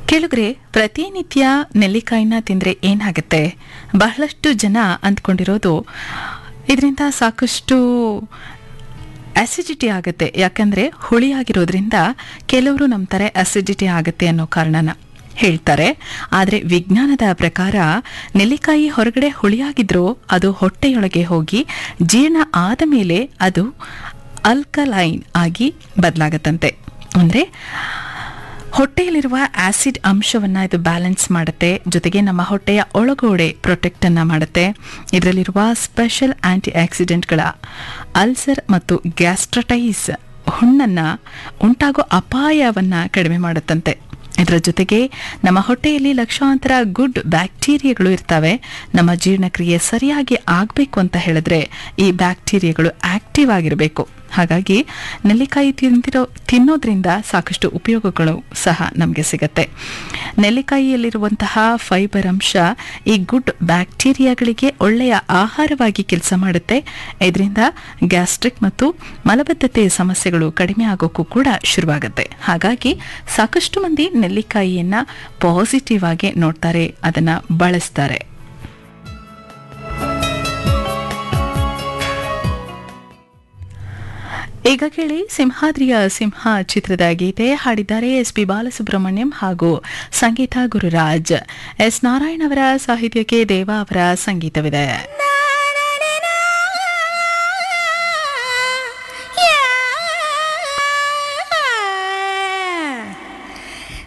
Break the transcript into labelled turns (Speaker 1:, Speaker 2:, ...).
Speaker 1: ಕೇಳಿದ್ರೆ ಪ್ರತಿನಿತ್ಯ ನೆಲ್ಲಿಕಾಯಿನ ತಿಂದರೆ ಏನಾಗುತ್ತೆ ಬಹಳಷ್ಟು ಜನ ಅಂದ್ಕೊಂಡಿರೋದು ಇದರಿಂದ ಸಾಕಷ್ಟು ಅಸಿಡಿಟಿ ಆಗುತ್ತೆ ಯಾಕಂದರೆ ಹುಳಿಯಾಗಿರೋದ್ರಿಂದ ಕೆಲವರು ನಂಬ್ತಾರೆ ಅಸಿಡಿಟಿ ಆಗುತ್ತೆ ಅನ್ನೋ ಕಾರಣನ ಹೇಳ್ತಾರೆ ಆದರೆ ವಿಜ್ಞಾನದ ಪ್ರಕಾರ ನೆಲ್ಲಿಕಾಯಿ ಹೊರಗಡೆ ಹುಳಿಯಾಗಿದ್ರೂ ಅದು ಹೊಟ್ಟೆಯೊಳಗೆ ಹೋಗಿ ಜೀರ್ಣ ಆದ ಮೇಲೆ ಅದು ಅಲ್ಕಲೈನ್ ಆಗಿ ಬದಲಾಗತ್ತಂತೆ ಅಂದರೆ ಹೊಟ್ಟೆಯಲ್ಲಿರುವ ಆಸಿಡ್ ಅಂಶವನ್ನು ಇದು ಬ್ಯಾಲೆನ್ಸ್ ಮಾಡುತ್ತೆ ಜೊತೆಗೆ ನಮ್ಮ ಹೊಟ್ಟೆಯ ಒಳಗೋಡೆ ಪ್ರೊಟೆಕ್ಟ್ ಅನ್ನ ಮಾಡುತ್ತೆ ಇದರಲ್ಲಿರುವ ಸ್ಪೆಷಲ್ ಆಂಟಿ ಆಕ್ಸಿಡೆಂಟ್ಗಳ ಅಲ್ಸರ್ ಮತ್ತು ಗ್ಯಾಸ್ಟ್ರಟೈಸ್ ಹುಣ್ಣನ್ನು ಉಂಟಾಗೋ ಅಪಾಯವನ್ನು ಕಡಿಮೆ ಮಾಡುತ್ತಂತೆ ಇದರ ಜೊತೆಗೆ ನಮ್ಮ ಹೊಟ್ಟೆಯಲ್ಲಿ ಲಕ್ಷಾಂತರ ಗುಡ್ ಬ್ಯಾಕ್ಟೀರಿಯಾಗಳು ಇರ್ತವೆ ನಮ್ಮ ಜೀರ್ಣಕ್ರಿಯೆ ಸರಿಯಾಗಿ ಆಗಬೇಕು ಅಂತ ಹೇಳಿದ್ರೆ ಈ ಬ್ಯಾಕ್ಟೀರಿಯಾಗಳು ಆಕ್ಟಿವ್ ಆಗಿರಬೇಕು ಹಾಗಾಗಿ ನೆಲ್ಲಿಕಾಯಿ ತಿಂದಿರೋ ತಿನ್ನೋದ್ರಿಂದ ಸಾಕಷ್ಟು ಉಪಯೋಗಗಳು ಸಹ ನಮಗೆ ಸಿಗತ್ತೆ ನೆಲ್ಲಿಕಾಯಿಯಲ್ಲಿರುವಂತಹ ಫೈಬರ್ ಅಂಶ ಈ ಗುಡ್ ಬ್ಯಾಕ್ಟೀರಿಯಾಗಳಿಗೆ ಒಳ್ಳೆಯ ಆಹಾರವಾಗಿ ಕೆಲಸ ಮಾಡುತ್ತೆ ಇದರಿಂದ ಗ್ಯಾಸ್ಟ್ರಿಕ್ ಮತ್ತು ಮಲಬದ್ಧತೆ ಸಮಸ್ಯೆಗಳು ಕಡಿಮೆ ಆಗೋಕ್ಕೂ ಕೂಡ ಶುರುವಾಗುತ್ತೆ ಹಾಗಾಗಿ ಸಾಕಷ್ಟು ಮಂದಿ ನೆಲ್ಲಿಕಾಯಿಯನ್ನ ಪಾಸಿಟಿವ್ ಆಗಿ ನೋಡ್ತಾರೆ ಅದನ್ನ ಬಳಸ್ತಾರೆ ಈಗ ಕೇಳಿ ಸಿಂಹಾದ್ರಿಯ ಸಿಂಹ ಚಿತ್ರದ ಗೀತೆ ಹಾಡಿದ್ದಾರೆ ಎಸ್ ಪಿ ಬಾಲಸುಬ್ರಹ್ಮಣ್ಯಂ ಹಾಗೂ ಸಂಗೀತ ಗುರುರಾಜ್ ಎಸ್ ನಾರಾಯಣ್ ಅವರ ಸಾಹಿತ್ಯಕ್ಕೆ ದೇವ ಅವರ ಸಂಗೀತವಿದೆ